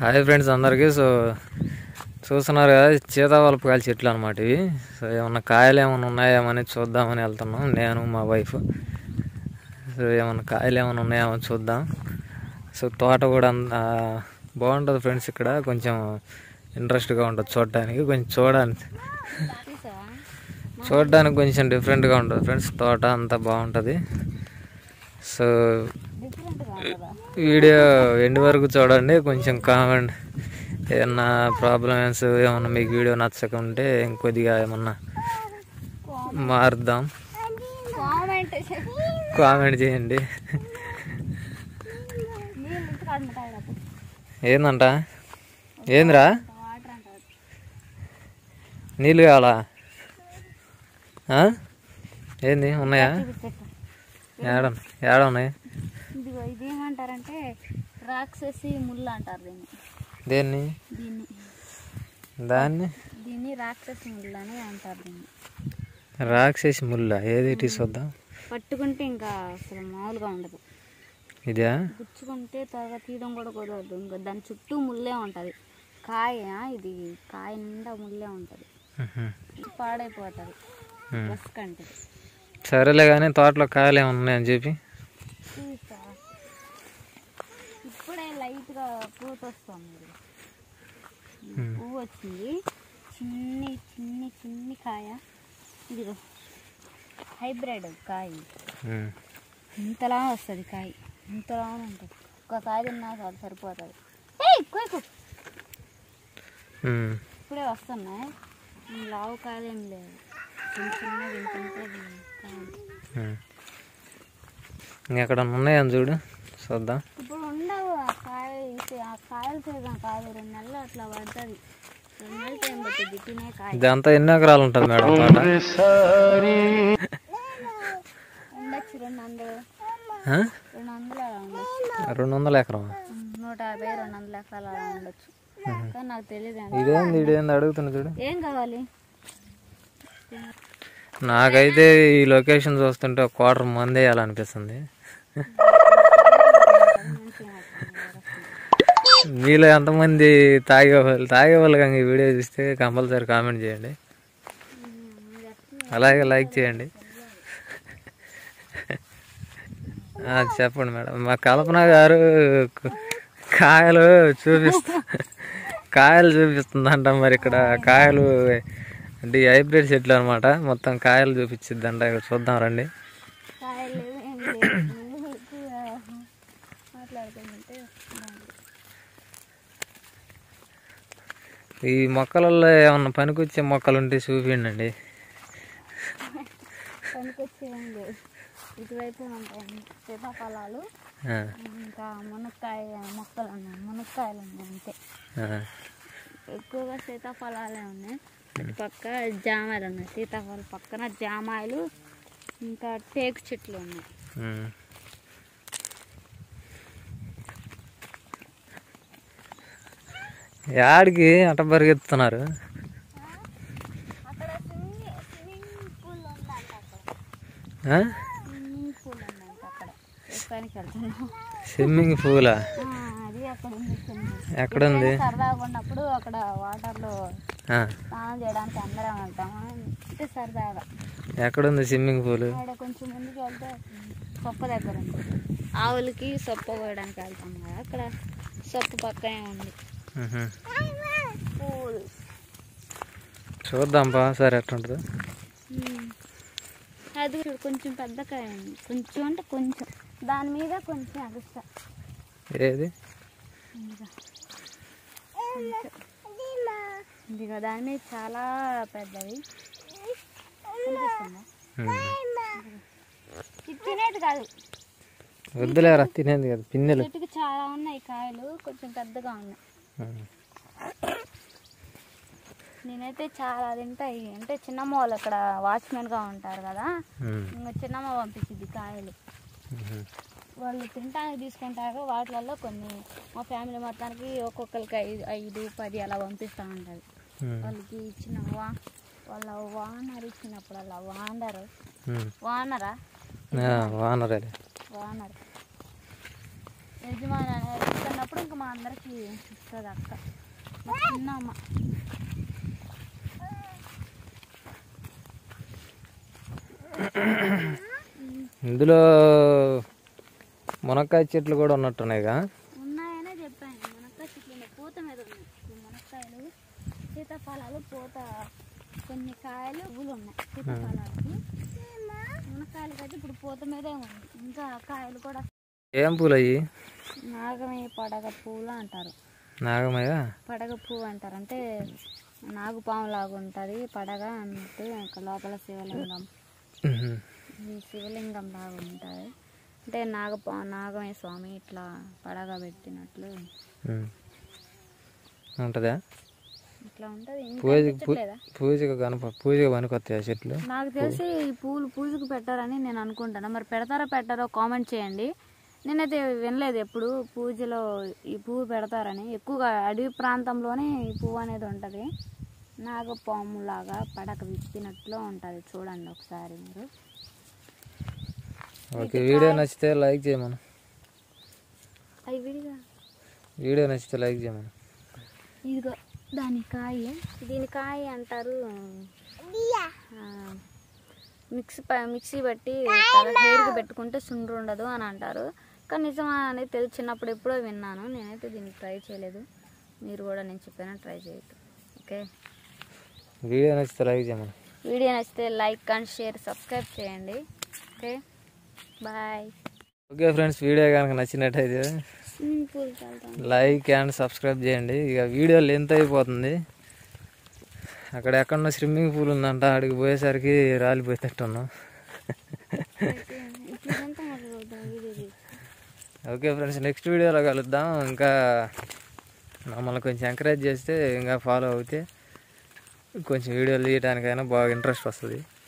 Hi friends అందరికీ so చూస్తున్నారు కదా సీతాఫలపకాయల చెట్లు అనమాట ఇవి సో ఏమన్నా కాయలు ఏమైనా ఉన్నాయేమని చూద్దామని వెళ్తున్నాం నేను మా వైఫ్ సో ఏమన్నా కాయలు ఏమైనా ఉన్నాయేమో చూద్దాం సో తోట కూడా అంత బాగుంటుంది ఫ్రెండ్స్ ఇక్కడ కొంచెం ఇంట్రెస్ట్గా ఉంటుంది చూడడానికి కొంచెం చూడడానికి చూడడానికి కొంచెం డిఫరెంట్గా ఉంటుంది ఫ్రెండ్స్ తోట అంతా బాగుంటుంది సో వీడియో ఎండ్ వరకు చూడండి కొంచెం కామెంట్ ఏమన్నా ప్రాబ్లమ్స్ ఏమన్నా మీకు వీడియో నచ్చకుంటే ఇంకొద్దిగా ఏమన్నా మారుద్దాం కామెంట్ కామెంట్ చేయండి ఏందంట ఏందిరా వాటర్ అంటారు నీళ్ళు కావాలా ఆ? ఏంది ఉన్నాయా ఏడ ఏడ ఉన్నాయి ఇదిగో ఇది ఏమంటారంటే రాక్షసి ముళ్ళు అంటారు దీన్ని దేన్ని దీన్ని దాన్ని దీన్ని రాక్షసి ముళ్ళు అని అంటారు దీన్ని రాక్షసి ముల్ల ఏది తీసుకొద్దాం పట్టుకుంటే ఇంకా అసలు మామూలుగా ఉండదు ఇదా గుచ్చుకుంటే త్వరగా తీయడం కూడా కుదరదు ఇంకా దాని చుట్టూ ముల్లే ఉంటుంది కాయ ఇది కాయ నిండా ముల్లే ఉంటుంది ఉహు. పాడైపోతుంది ఉమ్. బస్ కంటే సరేలే కానీ తోటలో కాయలు ఏమైనా ఉన్నాయని చెప్పి చూస్తా ఇప్పుడే లైట్గా పూత వస్తుంది ఇది. ఉమ్. పువ్వు వచ్చింది చిన్ని చిన్ని చిన్ని కాయ ఇదిగో హైబ్రిడ్ కాయ ఉమ్. ఇంతలా వస్తుంది కాయ ఇంతలా ఉంటుంది ఒక కాయ తిన్నా చాలు సరిపోతుంది ఏయ్ కొయ్యకు ఉమ్. ఇప్పుడే వస్తున్నాయి ఈ లావు కాయలు ఏం లేవు చిన్న చిన్న వింటుంటే కాయలు ఉమ్. ఇంకెక్కడ ఉన్నాయని చూడు చూద్దాం ఇప్పుడు ఉండవు ఆ కాయ ఇది- ఆ కాయలు సీజన్ కాదు రెండు నెలలు అట్లా పడుతుంది రెండు నెలలు టైం పడుతుంది తినే కాయ ఇదంతా ఎన్ని ఎకరాలు ఉంటుంది మేడం తోట ఉండొచ్చు రెండు వందలు ఆ? రెండు వందలు అలా ఉండొచ్చు రెండు వందల ఎకరం నూట యాభై రెండు వందల ఎకరాలు అలా ఉండొచ్చు కానీ నాకు తెలియదు అండి ఇదేంది ఇదేంది అడుగుతున్నా చూడు ఏం కావాలి నాకైతే ఈ లొకేషన్ చూస్తుంటే ఒక క్వార్టర్ మంది వేయాలనిపిస్తుంది మీలో ఎంతమంది తాగేవాళ్ళు తాగేవాళ్ళు కానీ ఈ వీడియో చూస్తే కంపల్సరీ కామెంట్ చేయండి అలాగే లైక్ చేయండి ఆ, చెప్పండి మేడం మా కల్పన గారు క- కాయలు చూపిస్తా కాయలు చూపిస్తుందంట మరి ఇక్కడ కాయలు అంటే ఈ హైబ్రిడ్ చెట్లు అనమాట మొత్తం కాయలు చూపించిద్దంట ఇక్కడ చూద్దాం రండి కాయలు లేవు ఏం లేవు ఎక్కువ మాట్లాడుకుంటే ఈ మొక్కలలో ఏమన్నా పనికొచ్చే మొక్కలు ఉంటే చూపించండి పనికొచ్చి ఏం లేవు ఇటువైపు ఉంటాయి సీతాఫలాలు ఆ, ఇంకా మునక్కాయ మొక్కలు ఉన్నాయి మునక్కాయలు ఉన్నాయి అంతే ఆ, ఎక్కువగా సీతాఫలాలే ఉన్నాయి అటు పక్క జామాయిలు ఉన్నాయి సీతాఫలం పక్కన జామాయిలు ఇంకా టేకు చెట్లు ఉన్నాయి ఉమ్. యాడికి అట్ట పరిగెత్తుతున్నారు అక్కడ స్విమ్మింగ్ పూల్ ఉందంట అక్కడ ఆ? స్విమ్మింగ్ పూల్ ఉందంట అక్కడ చూస్తానికి వెళ్తున్నాం స్విమ్మింగ్ పూలా ఆ, అది అక్కడ ఉంది స్విమ్మింగ్ ఎక్కడుంది సరదాగా ఉన్నప్పుడు అక్కడ వాటర్లో ఆ, స్నానం చేయడానికి అందరం వెళ్తాము అంటే సరదాగా ఎక్కడుంది స్విమ్మింగ్ పూల్ అక్కడ కొంచెం ముందుకు వెళ్తే సొప్ప దగ్గర ఉంది ఆవులకి సొప్ప కోయడానికి వెళ్తాం కదా అక్కడ సొప్ప పక్కనే ఉంది ఉహు. పూల్ చూద్దాం బా సరే ఎట్లుంటుందో అది చూడు కొంచెం పెద్ద కాయ ఉంది కొంచెం అంటే కొంచెం దాని మీద కొంచెం ఎగస్ట్రా ఏది ఇదిగో ఇదిగో దాని మీద చాలా పెద్దవి కనిపిస్తుందా ఉమ్. ఇది తినేది కాదు వద్దులేరా తినేది కదా పిన్నెలు చెట్టుకి చాలా ఉన్నాయి కాయలు కొంచెం పెద్దగా ఉన్నాయి ఉమ్. నేనైతే చాలా తింటాయి అంటే చిన్నమ్మ వాళ్ళు అక్కడ వాచ్మెన్గా ఉంటారు కదా ఉమ్. ఇంకా చిన్నమ్మ పంపించింది కాయలు ఉహు. వాళ్ళు తినడానికి తీసుకుంటారు వాటిలలో కొన్ని మా ఫ్యామిలీ మొత్తానికి ఒక్కొక్కరికి ఐదు ఐదు పది అలా పంపిస్తూ ఉంటుంది ఉమ్. వాళ్ళకి ఇచ్చిన వా వాళ్ళ వానర్ ఇచ్చినప్పుడు అలా వానర్ ఉమ్. వానరా ఆ, వానర్ అది వానర్ యజమాని అనేది ఇస్తున్నప్పుడు ఇంకా మా అందరికి ఇస్తుంది అక్క మా చిన్న అమ్మ ఇందులో మునక్కాయ చెట్లు కూడా ఉన్నట్టున్నాయిగా ఉన్నాయనే చెప్పాను మునక్కాయ చెట్లు ఉన్నాయి. పూత మీద ఉన్నాయి ఇప్పుడు మునక్కాయలు సీతాఫలాలు పూత కొన్ని కాయలు పువ్వులు ఉన్నాయి సీతాఫలాలకి మునక్కాయలకి అయితే ఇప్పుడు పూత మీదే ఉంది ఇంకా కాయలు కూడా ఏం పూలు అయ్యి నాగమే పడగ పువ్వులు అంటారు నాగమయ్య పడగ పువ్వు అంటారు అంటే నాగుపాము లాగా ఉంటుంది పడగ అన్నట్టు ఇంకా లోపల శివలింగం ఉహు. ఈ శివలింగం లాగా ఉంటుంది అంటే నాగపా నాగమే స్వామి ఇట్లా పడగ పెట్టినట్లు ఉమ్. ఉంటుందా ఇట్లా ఉంటుంది పూజ కనిపించట్లేదా పూజకు కనప పూజకు పనికొస్తాయి ఆ చెట్లు నాకు తెలిసి ఈ పూలు పూజకు పెట్టారని నేను అనుకుంటాను మరి పెడతారో పెట్టారో కామెంట్ చేయండి నేనైతే వినలేదు ఎప్పుడు పూజలో ఈ పువ్వు పెడతారని ఎక్కువగా అడవి ప్రాంతంలోనే ఈ పువ్వు అనేది ఉంటుంది నాగపాము లాగా పడక విప్పినట్లు ఉంటుంది చూడండి ఒకసారి మీరు ఓకే వీడియో నచ్చితే లైక్ చేయమను అవి విడిగా వీడియో నచ్చితే లైక్ చేయమను ఇదిగో దాని కాయ దీని కాయ అంటారు ఆ, మిక్సీ ప- మిక్సీ బట్టి తల హెయిర్కి పెట్టుకుంటే సుండ్రు ఉండదు అని అంటారు కానీ నిజమా అనేది తెలిసి చిన్నప్పుడు ఎప్పుడో విన్నాను నేనైతే దీన్ని ట్రై చేయలేదు మీరు కూడా నేను చెప్పాను ట్రై చేయొద్దు ఓకే వీడియో నచ్చితే లైక్ చేయమను వీడియో నచ్చితే లైక్ అండ్ షేర్ సబ్స్క్రైబ్ చేయండి okay bye okay friends video కనుక నచ్చినట్టయితే స్విమ్మింగ్ పూల్కి వెళ్తాం లైక్ అండ్ సబ్స్క్రైబ్ చేయండి ఇక వీడియో లెంత్ అయిపోతుంది అక్కడ ఎక్కడో స్విమ్మింగ్ పూల్ ఉందంట అక్కడికి పోయేసరికి రాలిపోయేటట్టున్నాం ఇప్పుడు ఇదంతా మాట్లాడుతాం వీడియో తీసి ఓకే ఫ్రెండ్స్ నెక్స్ట్ వీడియోలో కలుద్దాం ఇంకా మమ్మల్ని కొంచెం ఎంకరేజ్ చేస్తే ఇంకా ఫాలో అవుతే కొంచెం వీడియోలు తీయడానికైనా బాగా ఇంట్రెస్ట్ వస్తుంది